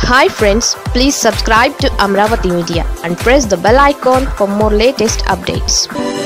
hi friends please subscribe to Amaravati media and press the bell icon for more latest updates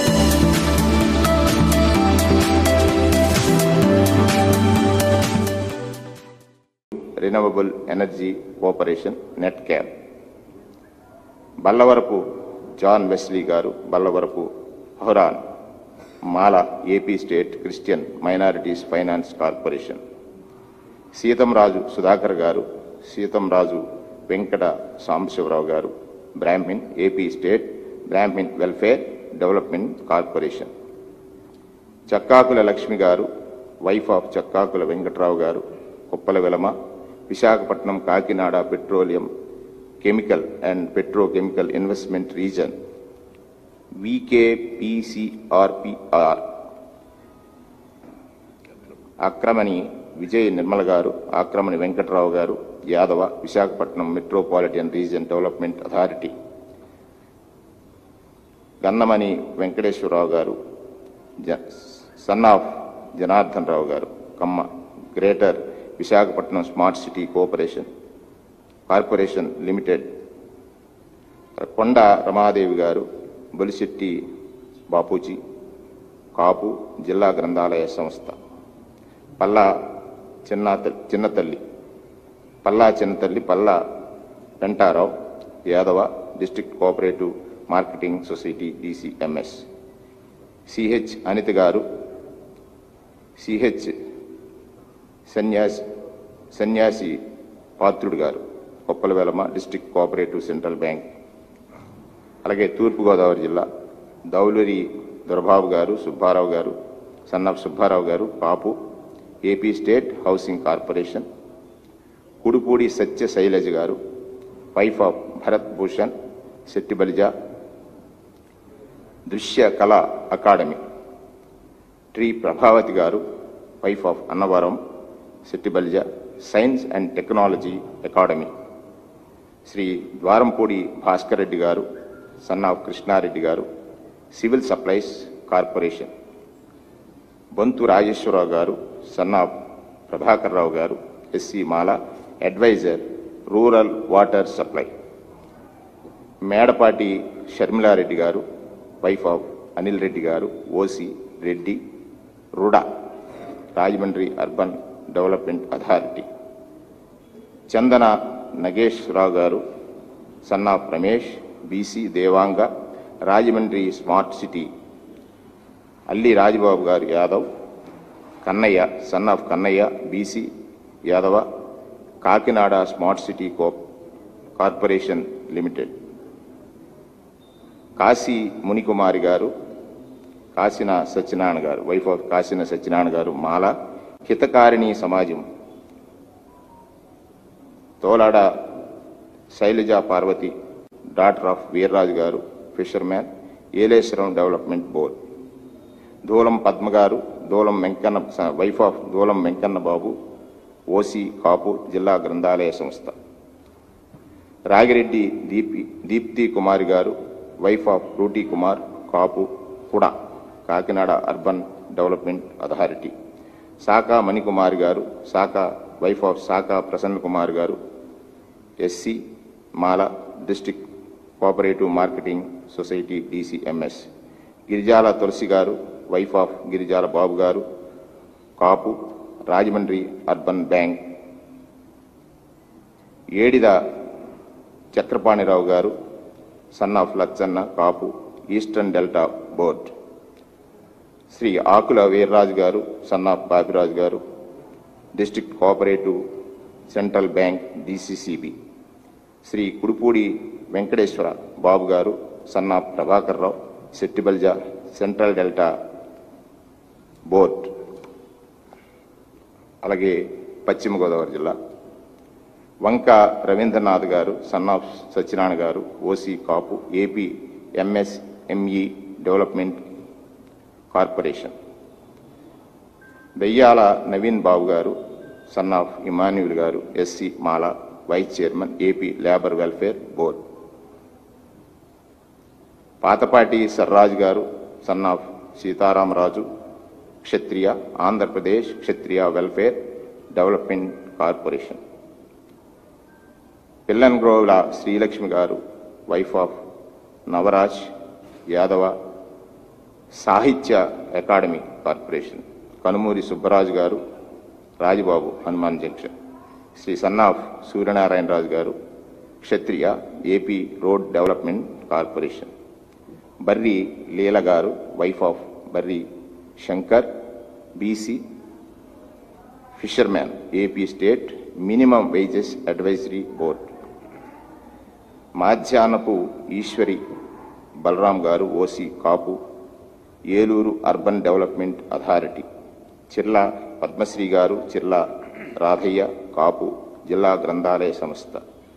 renewable energy cooperation net cab Ballavarapu John Wesley garu Ballavarapu Horan Mala AP state Christian minorities finance corporation Seetamraju Sudhakar garu Seetamraju Venkata Sambasivarao garu Brahmin AP state Brahmin welfare development corporation Chakkakula Lakshmi garu wife of Chakkakula Venkatrao garu Kuppala Velama Visakhapatnam Kakinada petroleum chemical and petrochemical investment region VKPCRPR Akramani Vijay Nirmala గారు Akramani Venkatrao garu Yadava Visakhapatnam metropolitan region development authority Gannamani Venkateswararao garu జ- son of Janardhan Rao garu Kamma greater Visakhapatnam smart city cooperation corporation limited Konda Ramadevi గారు బొలిశెట్టి బాపూజీ కాపు జిల్లా గ్రంథాలయ సంస్థ Palla Chinna Chinnathalli Palla Chinnathalli Palla Pentarao Yadava district cooperative marketing society DCMS CH Anitha garu CH Sanyasi Sanyasi Patrudu garu Koppala Velama district cooperative central bank అలాగే తూర్పుగోదావరి జిల్లా దౌలూరి దొరబాబు గారు సుబ్బారావు గారు son of Subbarao garu Kapu AP state housing corporation Kudupudi Satya Sailaja garu wife of Bharat Bhushan Settibalija Drushya Kala academy ట్రీ Prabhavati garu wife of Annavaram Settibalija science and technology academy Shri Dwarampudi Bhaskar Reddy garu son of Krishnareddy garu civil supplies corporation Bonthu Rajeswararao garu son of Prabhakar Rao garu SC Mala advisor rural water supply Medapati Sharmilareddy garu wife of Anil Reddy garu OC Reddy RUDA Rajahmundry urban development authority Chandana Nagesh Rao garu son of Ramesh BC Devanga Rajahmundry smart city Alli Rajababu garu Yadav Kannaiah son of Kannaiah BC Yadava Kakinada smart city co corporation limited Kasi Munikumari garu Kasina Satyanarayana గారు wife of కాశీన Satyanarayana గారు మాల హితకారిణి సమాజం Tolada Sailaja Parvathi doctor of Veerraju garu fisherman Yeleswaram development board Dulam Padma garu Dulam Venkanna స- wife of Dulam Venkanna Babu OC Kapu జిల్లా గ్రంథాలయ సంస్థ రాగిరెడ్డి దీపి Deepthi Kumari garu wife of Ruti Kumar Kapu కూడా Kakinada urban development authority Saka Manikumari garu Saka wife of Saka Prasanna Kumar garu SC Mala district cooperative marketing society DCMS Girijala Tulasi garu wife of Girijala బాబు గారు Kapu Rajahmundry urban bank Edida Chakrapanirao garu son of Lachanna Kapu eastern delta board Shri Akula Veerraju garu son of Bapiraju garu district cooperative central bank DCCB Shri Kudupudi Venkateswara Babu garu son of Prabhakar Rao Settibalija central delta board అలాగే పశ్చిమ గోదావరి జిల్లా వంక రవీంద్రనాథ్ గారు son of Satyanarayana garu OC Kapu AP MSME development corporation Deyyala Naveen Babu garu son of Emmanuel garu SC Mala vice chairman AP labour welfare board Patapati Sarraju garu son of Seetharamaraju Kshatriya Andhra Pradesh Kshatriya welfare development corporation పిల్లన్గ్రోవ్ల Srilakshmi garu wife of Navraj Yadava సాహిత్య academy corporation Kanumuri Subbaraju garu Rajababu Hanuman junction Shri son of Suryanarayanaraju garu Kshatriya AP road development corporation Barri Leela garu wife of Barri Shankar BC fisherman AP state minimum wages advisory board Madhyahnapu Eswari Balaram garu OC Kapu Eluru urban development authority Chirla Padmasri garu Chirla Radhaiah కాపు జిల్లా గ్రంథాలయ సంస్థ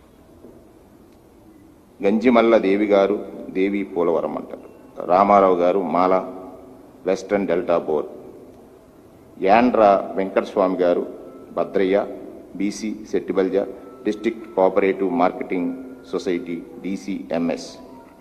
గంజిమల్ల దేవి గారు దేవి పోలవరం అంటారు Ramarao garu Mala western delta board Yandra Venkataswamy garu Bhadraiah BC Settibalija district cooperative marketing society DCMS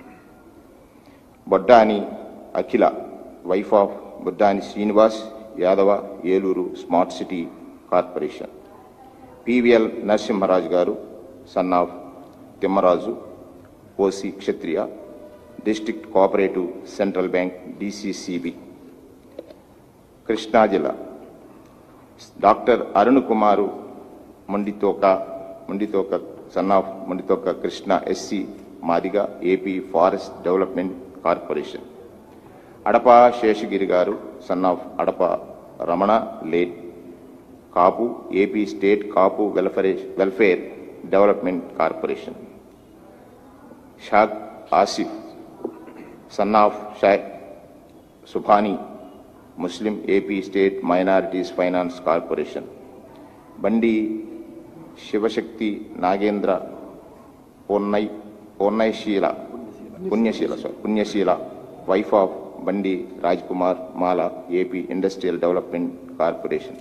Boddani Akhila wife of Boddani Srinivas Yadava Eluru smart city corporation PVL Narasimharaju garu son of Thimmaraju OC Kshatriya district cooperative central bank DCCB Krishna జిల్లా doctor Arun Kumar Monditoka Monditoka son of Monditoka Krishna SC Madiga AP forest development corporation Adapa Seshagiri garu son of Adapa Ramana late Kapu AP state Kapu welfare welfare development corporation Shaik Asif son of Shaik Subhani Muslim AP state minorities finance corporation Bandi Sivasakthi Nagendra పూర్ణై పూర్ణైశీల Punyaseela sorry Punyaseela wife of Bandi Raj Kumar Mala AP industrial development corporation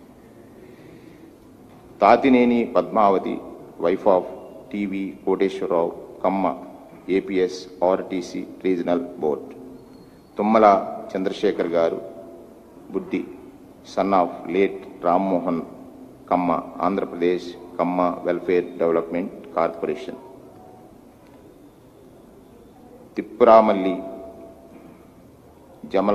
Tatineni Padmavathi wife of TV Koteswararao Kamma APSRTC regional board Tummala Chandrasekhar garu బుద్ధి son of late Rammohan Kamma Andhra Pradesh Kamma welfare development corporation Tippuramalli Jamala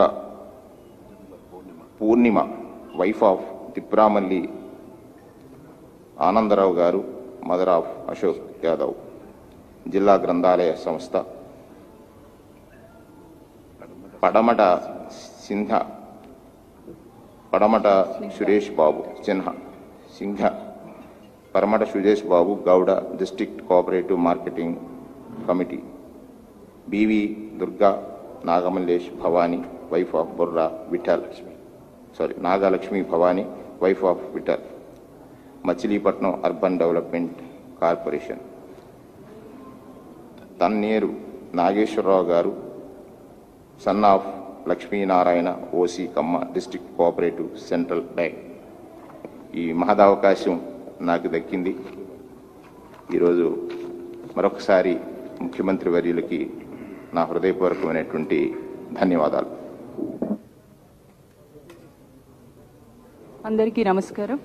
Purnima wife of Tippuramalli Anandarao garu mother of Ashok Yadav జిల్లా గ్రంథాలయ సంస్థ Padamata Simha Padamata Suresh Babu Sinha Simha Paramata Suresh Babu Gouda district cooperative marketing committee BV Durga Nagamallesh Bhavani wife of Burra Vittal sorry Nagalakshmi Bhavani wife of Vittal Machilipatnam urban development corporation Tanneru Nageswararao garu son of Lakshminarayana OC Kamma district cooperative central bank ఈ మహదవకాశం నాకు దక్కింది ఈరోజు మరొకసారి ముఖ్యమంత్రి వర్యులకి నా హృదయపూర్వకమైనటువంటి ధన్యవాదాలు అందరికీ నమస్కారం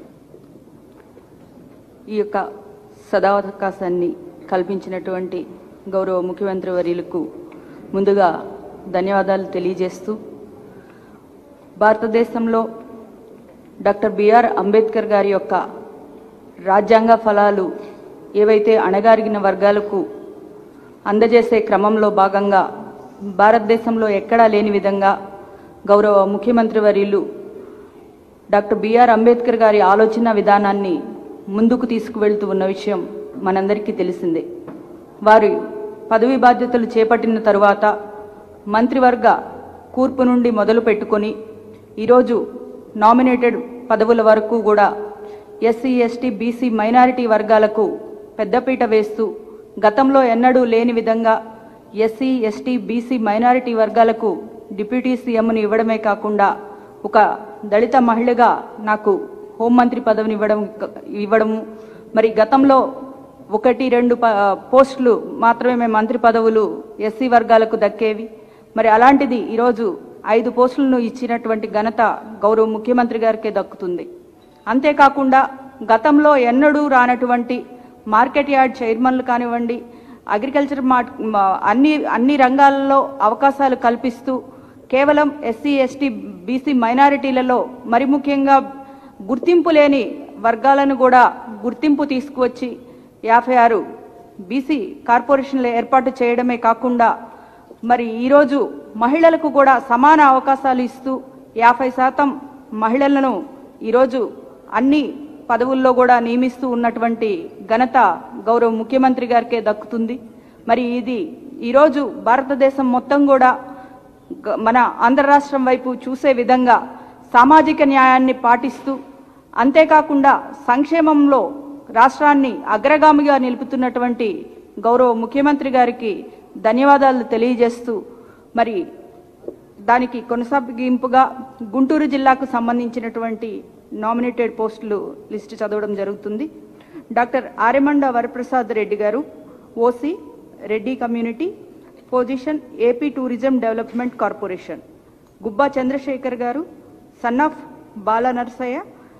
ఈ యొక్క సదావకాశాన్ని కల్పించినటువంటి గౌరవ ముఖ్యమంత్రి వర్యులకు ముందుగా ధన్యవాదాలు తెలియజేస్తూ భారతదేశంలో డాక్టర్ బిఆర్ అంబేద్కర్ గారి యొక్క రాజ్యాంగ ఫలాలు ఏవైతే అణగారిన వర్గాలకు అందజేసే క్రమంలో భాగంగా భారతదేశంలో ఎక్కడా లేని విధంగా గౌరవ ముఖ్యమంత్రి వర్యులు డాక్టర్ బిఆర్ అంబేద్కర్ గారి ఆలోచన విధానాన్ని ముందుకు తీసుకువెళ్తూ ఉన్న విషయం మనందరికీ తెలిసిందే వారు పదవి బాధ్యతలు చేపట్టిన తరువాత మంత్రివర్గ కూర్పు నుండి మొదలు పెట్టుకొని ఈరోజు నామినేటెడ్ పదవుల వరకు కూడా ఎస్సీ ఎస్టీ బీసీ మైనారిటీ వర్గాలకు పెద్దపీట వేస్తూ గతంలో ఎన్నడూ లేని విధంగా ఎస్సీ ఎస్టీ బీసీ మైనారిటీ వర్గాలకు డిప్యూటీ సీఎంను ఇవ్వడమే కాకుండా ఒక దళిత మహిళగా నాకు హోంమంత్రి పదవిని ఇవ్వడం ఇవ్వడము మరి గతంలో ఒకటి రెండు ప- పోస్టులు మాత్రమే మంత్రి పదవులు ఎస్సీ వర్గాలకు దక్కేవి మరి అలాంటిది ఈరోజు ఐదు పోస్టులను ఇచ్చినటువంటి ఘనత గౌరవ ముఖ్యమంత్రి గారికే దక్కుతుంది అంతేకాకుండా గతంలో ఎన్నడూ రానటువంటి మార్కెట్ యార్డ్ చైర్మన్లు కానివ్వండి అగ్రికల్చర్ మార్ట్ మా- అన్ని అన్ని రంగాలలో అవకాశాలు కల్పిస్తూ కేవలం ఎస్సీ ఎస్టీ బీసీ మైనారిటీలలో మరి ముఖ్యంగా గుర్తింపు లేని వర్గాలను కూడా గుర్తింపు తీసుకువచ్చి యాభై ఆరు బీసీ కార్పొరేషన్లు ఏర్పాటు చేయడమే కాకుండా మరి ఈరోజు మహిళలకు కూడా సమాన అవకాశాలు ఇస్తూ యాభై శాతం మహిళలను ఈరోజు అన్ని పదవుల్లో కూడా నియమిస్తూ ఉన్నటువంటి ఘనత గౌరవ ముఖ్యమంత్రి గారికే దక్కుతుంది మరి ఇది ఈరోజు భారతదేశం మొత్తం కూడా గ- మన ఆంధ్ర రాష్ట్రం వైపు చూసే విధంగా సామాజిక న్యాయాన్ని పాటిస్తూ అంతేకాకుండా సంక్షేమంలో రాష్ట్రాన్ని అగ్రగామిగా నిలుపుతున్నటువంటి గౌరవ ముఖ్యమంత్రి గారికి ధన్యవాదాలు తెలియజేస్తూ మరి దానికి కొనసాగింపుగా గుంటూరు జిల్లాకు సంబంధించినటువంటి నామినేటెడ్ పోస్టులు లిస్టు చదవడం జరుగుతుంది doctor ఆరెమండ Varaprasad Reddy garu OC Reddy community position AP tourism development corporation Gubba Chandrasekhar garu son of Bala Narsaiah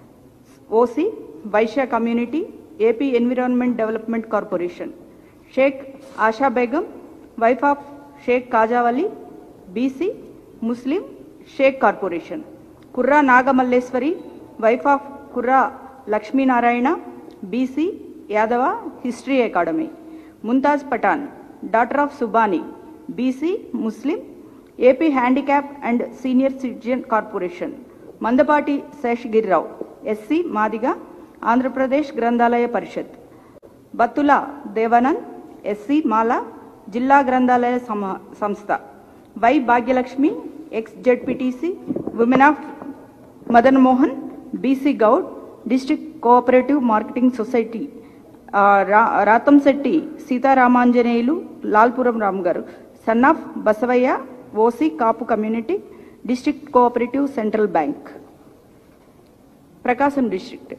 OC Vysya community AP environment development corporation Shaik Asha Begum wife of Shaik Kajavali BC Muslim Shaik corporation Kurra Nagamalleswari wife of Kurra Lakshminarayana BC Yadava history academy Mumtaz Pathan daughter of Subani BC Muslim AP handicap and senior citizen corporation Mandapati Seshagirirao SC Madiga Andhra Pradesh గ్రంథాలయ పరిషత్ Battula Devanand SC మాల జిల్లా గ్రంథాలయ సమ- సంస్థ Y Bhagyalakshmi ex ZPTC women of Madan Mohan BC Goud district cooperative marketing society uh, రా- Ratamsetti Seetharamanjaneyulu Lalpuram Ram garu son of Basavaiah OC Kapu community district cooperative central bank Prakasam district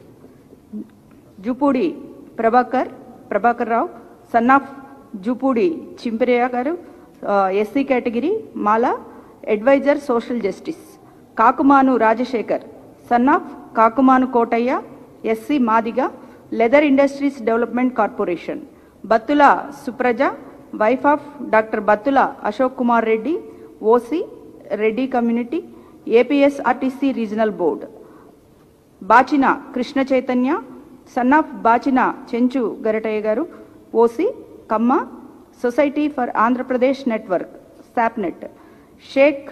Jupudi Prabhakar Prabhakar Rao son of Jupudi Chimpiraiah garu SC category Mala adviser social justice Kakumanu Rajasekhar son of Kakumanu Kotaiah SC Madiga leather industries development corporation Battula Supraja wife of doctor Battula Ashok Kumar Reddy OC Reddy community APSRTC regional board Bachina Krishna Chaitanya son of Bachina Chenchu Garataiah garu OC Kamma society for Andhra Pradesh network SAPNET Shaik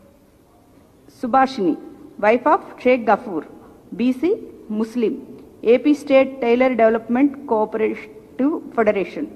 Subhashini wife of Shaik Gafoor BC Muslim AP state tailor development cooperative federation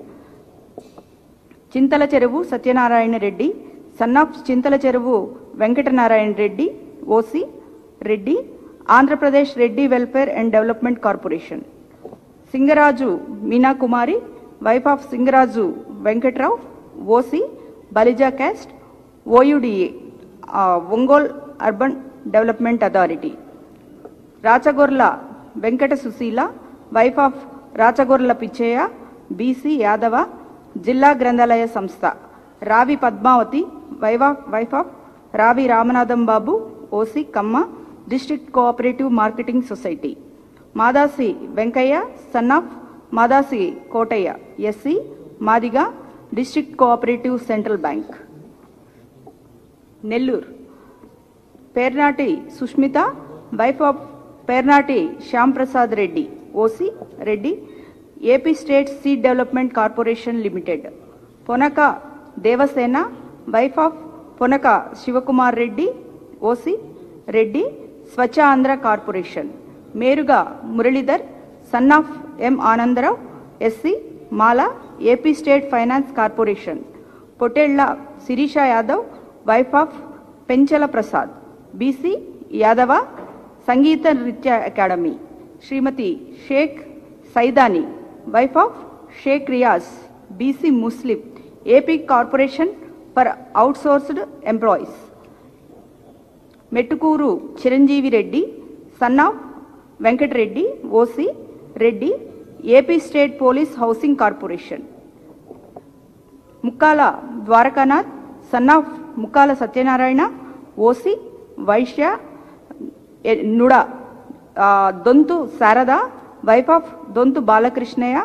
Chintala Cheruvu Satyanarayana Reddy son of Chintala Cheruvu Venkatanarayana Reddy OC Reddy Andhra Pradesh Reddy welfare and development corporation Singaraju Meena Kumari wife of Singaraju Venkatrao OC Balija caste ఓయుడిఏ Ongole urban development authority Rachagorla Venkata Susheela wife of Rachagorla Pichaiah BC Yadava జిల్లా గ్రంథాలయ సంస్థ Ravi Padmavathi wife of wife of Ravi Ramanatham Babu OC Kamma district cooperative marketing society Madasi Venkaiah son of Madasi Kotaiah SC Madiga district cooperative central bank Nellore Pernati Sushmitha wife of Pernati Shyam Prasad Reddy OC Reddy AP state seed development corporation limited Ponaka Devasena wife of Ponaka Sivakumar Reddy OC Reddy Swachh Andhra corporation Meruga Muralidhar son of M Anandarao SC Mala AP state finance corporation Potella Sireesha Yadav wife of Penchala Prasad BC Yadava Sangeetha Nritya academy Srimathi Shaik Saidani wife of Shaik Riyaz BC Muslim AP corporation for outsourced employees Mettukuru Chiranjeevi Reddy son of Venkatareddy OC Reddy AP state police housing corporation Mukkala Dwarakanath son of Mukkala Satyanarayana OC Vysya ఎ- NUDA uh, Donthu Sarada wife of Donthu Balakrishnaiah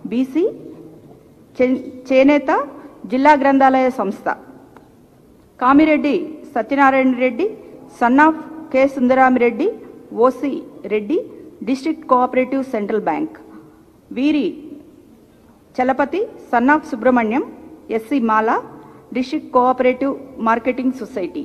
BC చే- చేనేత జిల్లా గ్రంథాలయ సంస్థ Kamireddy Satyanarayana Reddy son of K Sundaramireddy OC Reddy district cooperative central bank Veeri Chalapathi son of Subrahmanyam SC Mala district cooperative marketing society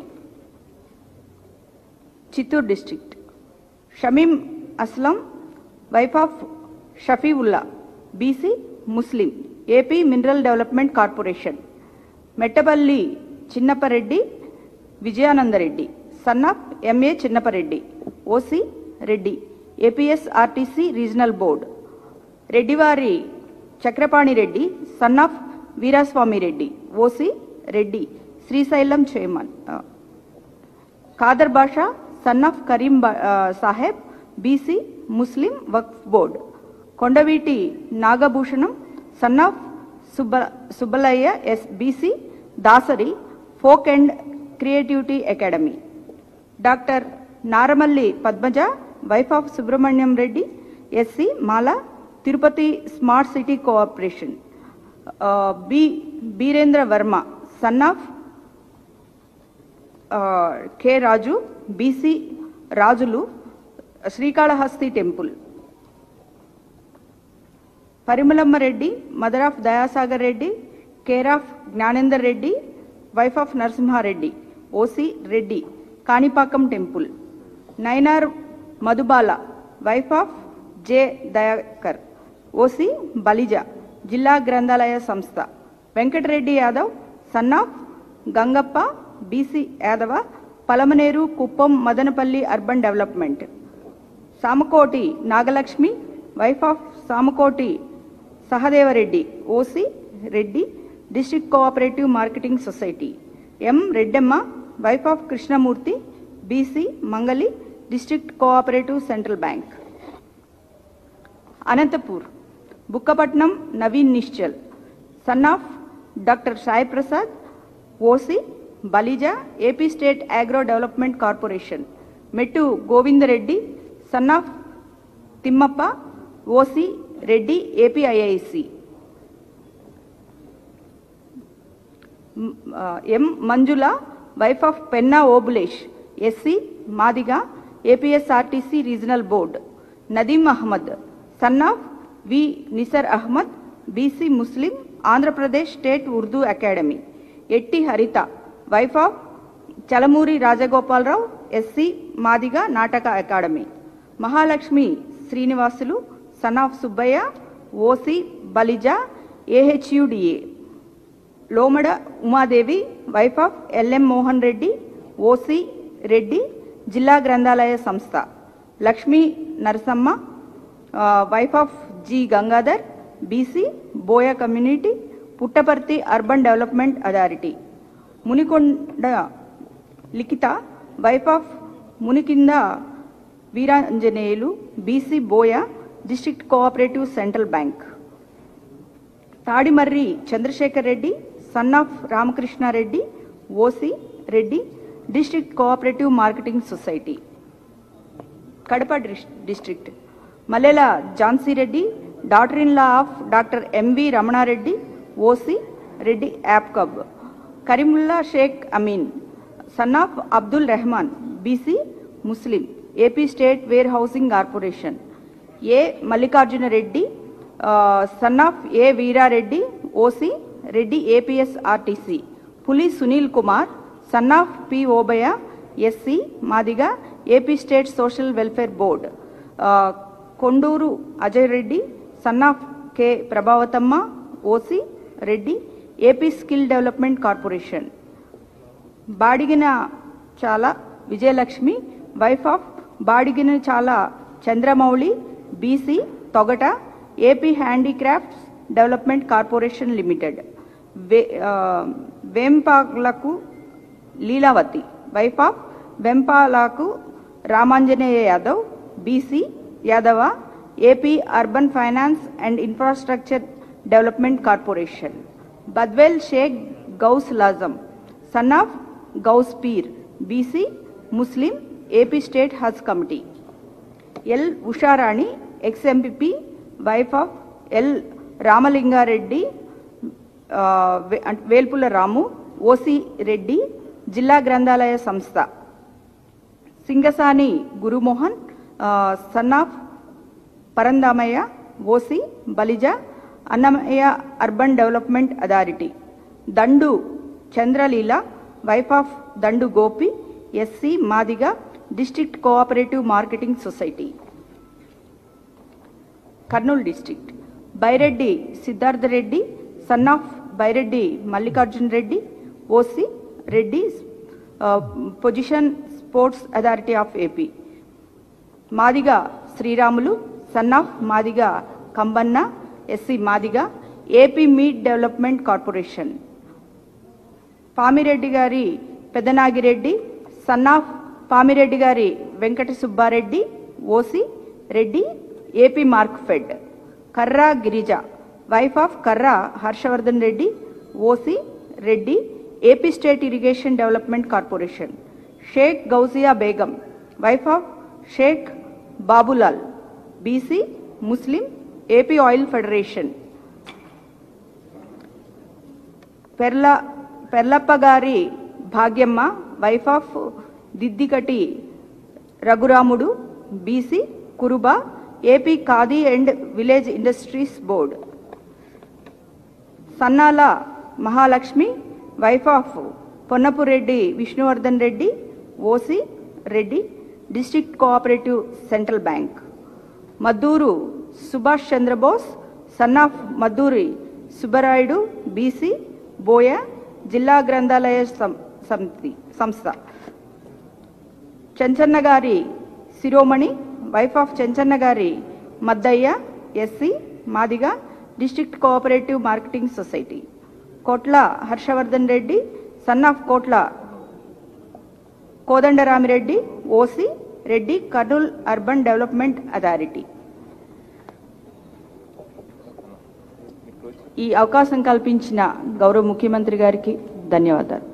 Chittoor district Shamim Aslam wife of Shafiulla BC Muslim AP mineral development corporation Mettapalli Chinnapareddy Vijayanandareddy son of MA Chinnapareddy OC Reddy APSRTC regional board Reddivari Chakrapani Reddy son of Veeraswamy Reddy OC Reddy Srisailam chairman uh, Khader Basha sun of Karim బా- uh, Saheb BC Muslim Waqf board Kondaveeti Nagabhushanam son of Subba Subbalaiah S BC Dasari folk and creativity academy doctor Naramalli Padmaja wife of Subrahmanyam Reddy SC Mala Tirupati smart city cooperation uh, B Birendra Varma son of uh, K Raju BC రాజులు Srikalahasti temple Parimalamma Reddy mother of Dayasagar Reddy care of Gnanender Reddy wife of Narasimhareddy OC Reddy Kanipakam temple Nainar Madhubala wife of J Dayakar OC Balija జిల్లా గ్రంథాలయ సంస్థ Venkatareddy Yadav son of Gangappa BC Yadava Palamaneru Kuppam Madanapalle urban development Samakoti Nagalakshmi wife of Samakoti Sahadevareddy OC Reddy district cooperative marketing society M Reddamma wife of Krishnamurthy BC Mangali district cooperative central bank Anantapur Bukkapatnam Naveen Nischal son of doctor Sai Prasad OC Balija AP state agro development corporation Mettu Govindareddy son of Thimmappa OC Reddy APIIC M Manjula wife of Penna Obulesh SC Madiga APSRTC regional board Nadeem Ahmed son of V Nisar Ahmed BC Muslim Andhra Pradesh state Urdu academy Etti Haritha wife of Chalamuri Rajagopalarao SC Madiga Nataka academy Mahalakshmi Srinivasulu son of Subbaiah OC Balija AHUDA Lomada Umadevi wife of LM Mohan Reddy OC Reddy జిల్లా గ్రంథాలయ సంస్థ Lakshmi Narasamma uh, wife of G Gangadhar BC Boya community Puttaparthi urban development authority Munikonda Likhitha wife of Munikonda Veeranjaneyulu BC Boya district cooperative central bank Tadimarri Chandrasekhar Reddy son of Ramakrishnareddy OC Reddy district cooperative marketing society Kadapa డిస్- district Mallela Jhansi Reddy daughter in law of doctor MV Ramanareddy OC Reddy APCOB Karimulla Shaik Ameen son of Abdul Rehman BC Muslim AP state warehousing corporation A Mallikarjuna Reddy son of A Veerareddy OC Reddy APSRTC Puli Sunil Kumar son of P Obaiah SC Madiga AP state social welfare board ఆ, Konduru Ajay Reddy son of K Prabhavathamma OC Reddy AP skill development corporation Badigina Chala Vijayalakshmi wife of Badigina Chala Chandramouli BC Togata AP handicrafts development corporation limited వే ఆ, వేంపాలకు Leelavathi wife of వెంపాలకు Ramanjaneya Yadav BC Yadava AP urban finance and infrastructure development corporation Badvel Sheikh Gouse Lazam son of Gouse Peer BC Muslim AP state Haj committee L Usharani ex MPP wife of L Ramalinga Reddy ఆ, వే- అంటే వేల్పుల రాము OC Reddy జిల్లా గ్రంథాలయ సంస్థ సింగసాని గురుమోహన్ ఆ, son of Parandhamayya OC Balija Annamayya urban development authority Dandu Chandraleela wife of Dandu Gopi SC Madiga district cooperative marketing society Kurnool district Byreddy Siddhartha Reddy son of Byreddy Mallikarjun Reddy OC Reddy ఆ, position sports authority of AP Madiga Sriramulu son of Madiga Kambanna SC Madiga AP meat development corporation Pamireddy గారి Pedanagireddy son of Pamireddy గారి Venkata Subbareddy OC Reddy AP Markfed Karra Girija wife of Karra Harshavardhan Reddy OC Reddy AP state irrigation development corporation Sheikh Gouzia Begum wife of Sheikh Babulal BC Muslim AP oil federation Perla Perlappa గారి Bhagyamma wife of Diddikati Raghuramudu BC Kuruba AP khadi and village industries board Sannala Mahalakshmi wife of Ponnapureddy Vishnuvardhan Reddy OC Reddy district cooperative central bank Madduru Subhash Chandrabose son of Madduri Subbarayudu BC Boya జిల్లా గ్రంథాలయ సం- సమితి సంస్థ చెంచన్న గారి శిరోమణి wife of Chenchanna గారి Maddayya SC Madiga district cooperative marketing society Kotla Harshavardhan Reddy son of Kotla Kodandaramireddy OC Reddy Kurnool urban development authority ఈ అవకాశం కల్పించిన గౌరవ ముఖ్యమంత్రి గారికి ధన్యవాదాలు